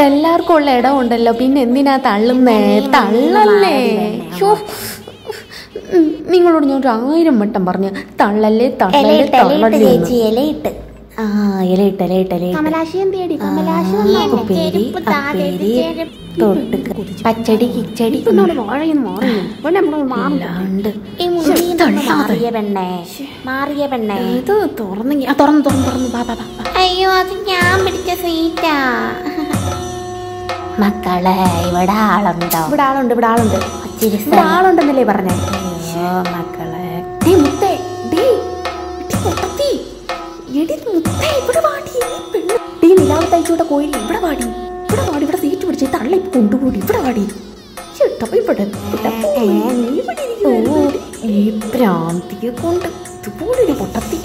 എല്ലാവർക്കും ഉള്ള ഇടം ഉണ്ടല്ലോ പിന്നെ എന്തിനാ തള്ളുന്നേ തള്ളല്ലേ ഷോ ഉം, നിങ്ങളോട് ഞാൻ ഒരു ആയിരം വട്ടം പറഞ്ഞു തള്ളല്ലേ തള്ളല്ലേ ഇലയിട്ട് ഇലയിട്ട് തള്ളല്ലേ എന്ന്. ചേച്ചി ഇലയിട്ട് ആ ഇലയിട്ട് ഇലയിട്ട് ഇലയിട്ട് കമലാശി എന്തേടി കമലാശി ഉപ്പേരി അപ്പേരി തൊട്ടുക പച്ചടി കിച്ചടി അല്ലാണ്ട് ഈ മുടിയിൽ മാറിയ പെണ്ണേ മാറിയ പെണ്ണേ ഇത് തുറന്നെങ്കി ആ തുറന്നു തുറന്നു തുറന്നു ബാ ബാ ബാ ബാ. അയ്യോ അത് ഞാൻ പിടിച്ച സീറ്റാ മക്കളെ ഇവിടെ ആളുണ്ടോ ഇവിടെ ആളുണ്ട് ഇവിടെ ആളുണ്ട് ഇച്ചിരി ഇവിടെ ആളുണ്ടെന്നല്ലേ പറഞ്ഞേ അയ്യോ മക്കളെ ഡേ മുത്തേ ഡേ എടി മുത്തത്തി എടി മുത്തേ ഇവിടെ വാടി ഈ പെണ്ണ് ഡേ നിലാവ് തയ്ച്ചോട്ടെ കോഴി ഇവിടെ വാടി ഇവിടെ വാടി ഇവിടെ സീറ്റ് പിടിച്ച് തള്ളി കൊണ്ടുപോടി ഇവിടെ വാടി ചേട്ടാ ഇവിടെ ഇവിടെ പോ. നീ ഇവിടെ ഇരിക്കുവായിരുന്നു. ഈ ഭ്രാന്തിയെ കൊണ്ട് ഇതുപോലെ ഒരു പൊട്ടത്തി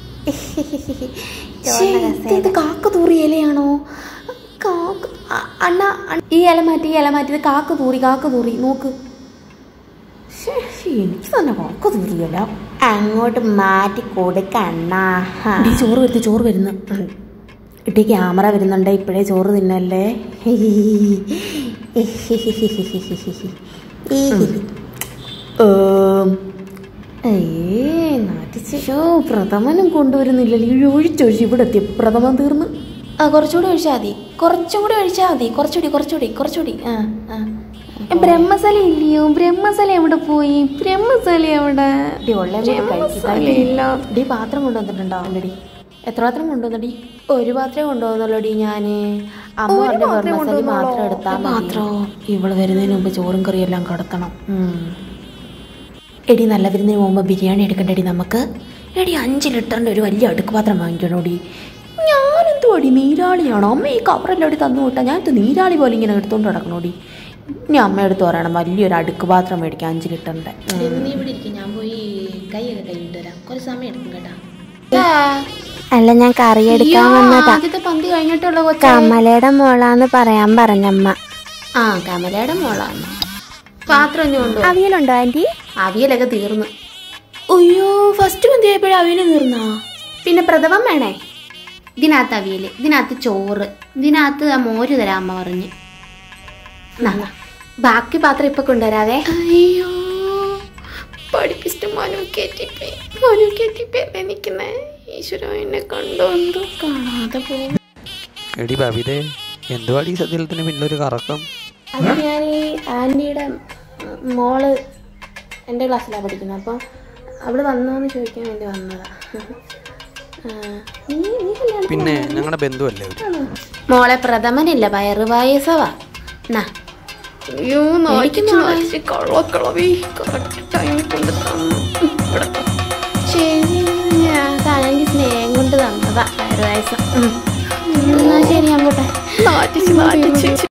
ശ്ശേ, ഇത് കാക്ക തൂറിയ ഇലയാണോ കാക്ക അ- അണ്ണ അണ്ണ- ഈ ഇല മാറ്റി ഈ ഇല മാറ്റി ഇത് കാക്ക തൂറി കാക്ക തൂറി നോക്ക് ശ്ശേ, എനിക്ക് തന്നെ കാക്ക തൂറിയല്ല അങ്ങോട്ട് മാറ്റി കൊടുക്കണ്ണ ഇടി ചോറ് വരുന്നു ചോറ് വരുന്നു ഇട്ടി ക്യാമറ വരുന്നുണ്ട് ഇപ്പോഴേ ചോറ് തിന്നല്ലേ ഏം. ഏയ്, നാട്ടിച്ച്. ശോ, പ്രഥമനും കൊണ്ടുവരുന്നില്ലല്ലോ ഈ ഒഴിച്ചൊഴിച്ച് ഇവിടെ എത്തി പ്രഥമൻ തീർന്ന് ആ കുറച്ചുകൂടി ഒഴിച്ചാൽ മതി കുറച്ചും കൂടി ഒഴിച്ചാൽ മതി കുറച്ചുകൂടി കുറച്ചുകൂടി കുറച്ചുകൂടി ആ ആ ഏ, ബ്രഹ്മസല ഇല്ലയോ ബ്രഹ്മസല എവിടെ പോയി ബ്രഹ്മസല എവിടെ ബ്രഹ്മസല ഇല്ല ഡി പാത്രം കൊണ്ടുവന്നിട്ടുണ്ടോ ഡി എത്ര പാത്രം കൊണ്ടുവന്നടി ഒരു പാത്രം കൊണ്ടുവന്നുള്ളടി ഞാന് അമ്മ പറഞ്ഞ ബ്രഹ്മസലി മാത്രം എടുത്താൽ മാത്രോ ഇവള് വരുന്നതിന് മുമ്പ് ചോറും കറിയും എല്ലാം കടത്തണം ഉം. എടി നല്ല വരുന്നതിന് മുമ്പ് ബിരിയാണി എടുക്കണ്ടടി നമുക്ക് എടി അഞ്ച് ലിറ്ററിൻ്റെ ഒരു വലിയ അടുക്ക് പാത്രം വാങ്ങിക്കണോടി ഞാനെന്തോ അടി നീരാളിയാണോ അമ്മ ഈ കവറെല്ലാം തന്നു വിട്ടാൽ ഞാൻ ഇത് നീരാളി പോലെ ഇങ്ങനെ എടുത്തോണ്ട് നടക്കണോടി ഇനി അമ്മ എടുത്ത് പറയണം വലിയൊരു അടുക്ക് പാത്രം മേടിക്കാം അഞ്ച് ലിറ്ററിൻ്റെ നീ ഇവിടെ ഇരിക്കും ഞാൻ പോയി കൈയൊക്കെ കൈയിട്ട് വരാം കുറച്ച് സമയം എടുക്കും കേട്ടാ അല്ല ഞാൻ കറി എടുക്കാൻ വന്നതാ ആദ്യത്തെ പന്തി കഴിഞ്ഞിട്ടുള്ള കൊച്ച കമലയുടെ മോളാന്ന് പറയാൻ പറഞ്ഞമ്മ ആ കമലയുടെ മോളാണ് പാത്രം ഇനി കൊണ്ടു അവിയലുണ്ടോ ആന്റി അവിയലൊക്കെ തീർന്നു അയ്യോ ഫസ്റ്റ് പന്തി ആയപ്പോഴും അവിയൽ തീർന്നാ പിന്നെ പ്രഥമം വേണേ ഇതിനകത്ത് അവിയൽ ഇതിനകത്ത് ചോറ് ഇതിനകത്ത് ആ മോര് തരാം അമ്മ പറഞ്ഞ് നാ, ബാക്കി പാത്രം ഇപ്പൊ കൊണ്ടുവരാവേ അയ്യോ പഠിപ്പിച്ചിട്ട് മനു കയറ്റിപ്പേ മനു കയറ്റിപ്പേ നിൽക്കുന്നേ ഈശ്വര എന്നെ കണ്ടോ എന്തോ കാണാതെ പോകും എടി ബബിതേ എന്തുവാടി ഈ സദ്യത്തിന് പിന്നിലൊരു കറക്കം അത് ഞാൻ ഈ ആൻറ്റിയുടെ മോള് എൻ്റെ ക്ലാസ്സിലാണ് പഠിക്കുന്നത് അപ്പോൾ അവള് വന്നോന്ന് ചോദിക്കാൻ വേണ്ടി വന്നതാ ആ, നീ നീ കല്യാണം പിന്നെ ഞങ്ങളുടെ ബന്ധുവല്ലേ അവര് മോളെ പ്രഥമനില്ല പയറ് പായസവാ നാ അയ്യോ നാട്ടിച്ച് കള്ളക്കളവി കറക്റ്റ് ടൈമിൽ കൊണ്ട് തന്നു ഇവിടെ ത. ശരി ഞാൻ താനെങ്കിൽ സ്നേഹം കൊണ്ട് തന്നതാ പയറ് പായസം ഉം. എന്നാ ശരി ഞാൻ പോട്ടെ നാട്ടിച്ച് നാട്ടിച്ച്